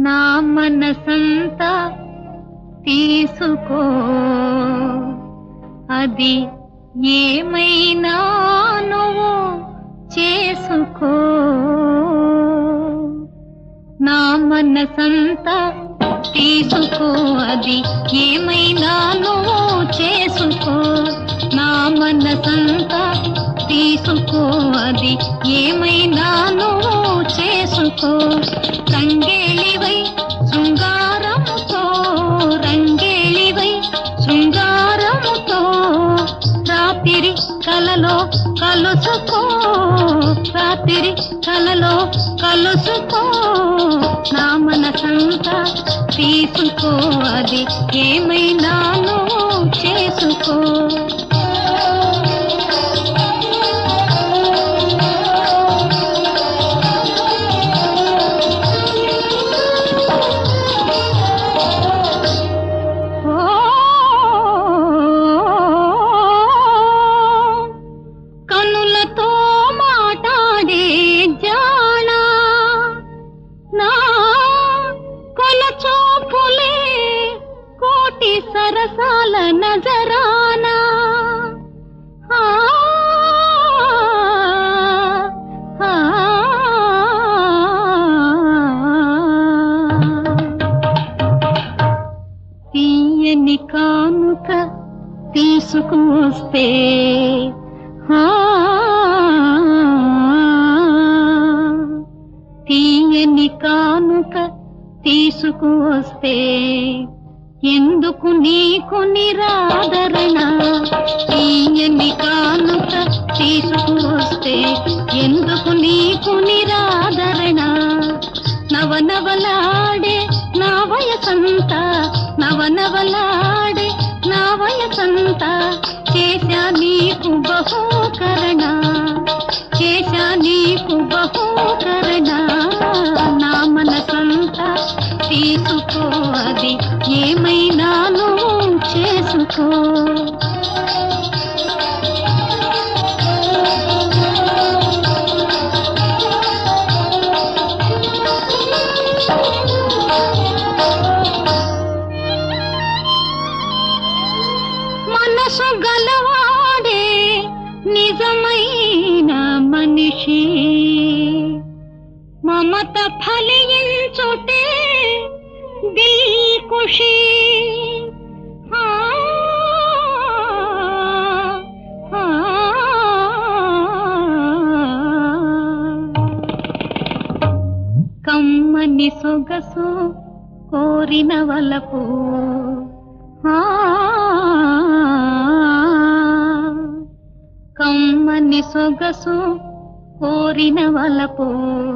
నా మనసంతా తీసుకో అది ఏమైనా నువ్వు చేసుకో నా మనసంతా తీసుకో అది ఏమైనా నువ్వు చేసుకో నా మనసంతా తీసుకో అది ఏమైనా నువ్వు చేసుకో రంగేళివై శృంగారముతో రంగేళివై శృంగారముతో రాత్రి కలలో కలుసుకో రాత్రి కలలో కలుసుకో నా మనసంతా తీసుకో అది ఏమైనా నువ్వు చేసుకో ఓ కనులతో మాట్లాడే జాణ నా కొలచోపులే కోటి సరసాల నజరానా ఆ, ఆ, తీయని కానుక తీసుకువస్తే ఆ, తీయని కానుక తీసుకువస్తే ఎందుకు నీకు నిరాదరణ తీయని కానుక తీసుకువస్తే ఎందుకు నీకు నిరాదరణ నవనవలాడే నా వయసంతా నవనవలాడే నా వయసంతా చేశా నీకు బహూకరణ చేశా నీకు బహూకరణ నా మనసంతా తీసుకో అది ఏమైనా నువ్వు చేసుకో మనసు గలవాడే నిజమైన మనిషి మమత ఫలించుటే దిల్ ఖుషి ఆ, ఆ, కమ్మని సొగసు కోరిన వలపు ఆ, కమ్మని సొగసు కోరిన వలపు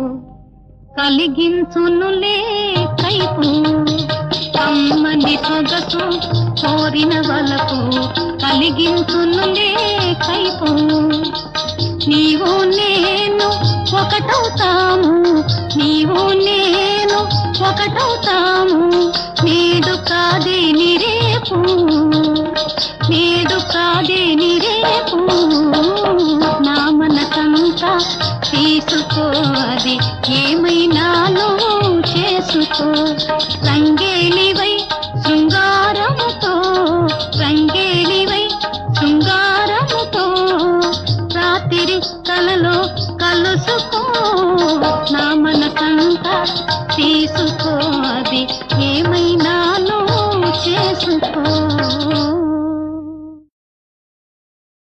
కలిగించునులే కైపు కమ్మని సొగసు కోరిన వలపు కలిగించునులే కైపు నీవు నేను ఒకటవుతాము నీవు నేను ఒకటవుతాము నేడు కాదే నిరేపు నేడు కాదే నిరేపు నా మనసంతా తీసుకో అది ఏమైనా నువ్వు చేసుకో రంగేలివై శృంగారముతో రంగేలివై శృంగారముతో రాత్రి కలలో కలుసుకో నా మనసంతా తీసుకో అది